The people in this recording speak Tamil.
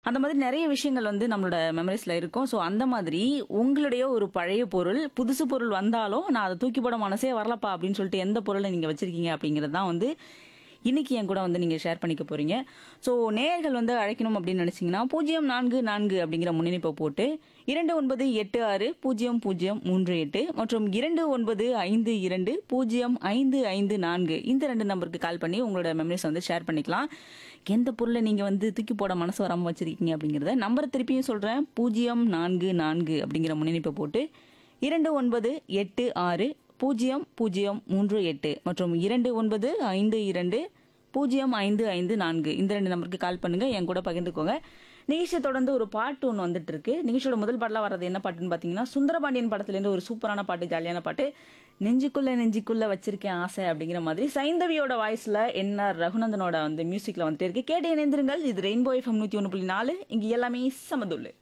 அந்த மாதிரி நிறைய விஷயங்கள் வந்து நம்மளோட மெமரிஸ்ல இருக்கும் ஸோ அந்த மாதிரி உங்களுடைய ஒரு பழைய பொருள் புதுசு பொருள் வந்தாலும் நான் அதை தூக்கி போட மனசே வரலப்பா அப்படின்னு சொல்லிட்டு எந்த பொருளை நீங்க வச்சிருக்கீங்க அப்படிங்கிறது தான் வந்து இன்னைக்கு என் கூட வந்து நீங்க ஷேர் பண்ணிக்க போறீங்க ஸோ நேயர்கள் வந்து அழைக்கணும் அப்படின்னு நினைச்சீங்கன்னா பூஜ்ஜியம் நான்கு நான்கு அப்படிங்கிற முன்னிணைப்பை போட்டு இரண்டு ஒன்பது எட்டு ஆறு பூஜ்ஜியம் பூஜ்ஜியம் மூன்று எட்டு மற்றும் இரண்டு ஒன்பது ஐந்து இரண்டு பூஜ்ஜியம் ஐந்து ஐந்து நான்கு இந்த ரெண்டு நம்பருக்கு கால் பண்ணி உங்களோட மெமரிஸ் வந்து ஷேர் பண்ணிக்கலாம் எந்த பொருளை நீங்க வந்து தூக்கி போட மனசு வராம வச்சிருக்கீங்க அப்படிங்கிறத நம்பரை திருப்பியும் சொல்றேன் பூஜ்ஜியம் நான்கு நான்கு அப்படிங்கிற முன்னிணைப்பை போட்டு இரண்டு ஒன்பது எட்டு ஆறு பூஜ்ஜியம் பூஜ்ஜியம் மூன்று எட்டு மற்றும் இரண்டு ஒன்பது ஐந்து இரண்டு பூஜ்ஜியம் ஐந்து ஐந்து நான்கு இந்த ரெண்டு நம்பருக்கு கால் பண்ணுங்க என் கூட பகிர்ந்துக்கோங்க நிகழ்ச்சியை தொடர்ந்து ஒரு பாட்டு ஒன்று வந்துட்டு இருக்கு நிகழ்ச்சியோட முதல் பாடலாம் வர்றது என்ன பாட்டுன்னு பார்த்தீங்கன்னா சுந்தரபாண்டியன் படத்துலேருந்து ஒரு சூப்பரான பாட்டு ஜாலியான பாட்டு நெஞ்சுக்குள்ள நெஞ்சுக்குள்ள வச்சிருக்கேன் ஆசை அப்படிங்கிற மாதிரி சைந்தவியோட வாய்ஸ்ல என்ன ரகுநந்தனோட வந்து மியூசிக்ல வந்துட்டு இருக்கு கேட்டு இணைந்திருங்கள் இது ரெயின்போ எஃப்எம் நூற்றி ஒன்று புள்ளி நாலு இங்கே எல்லாமே சமதுள்ளு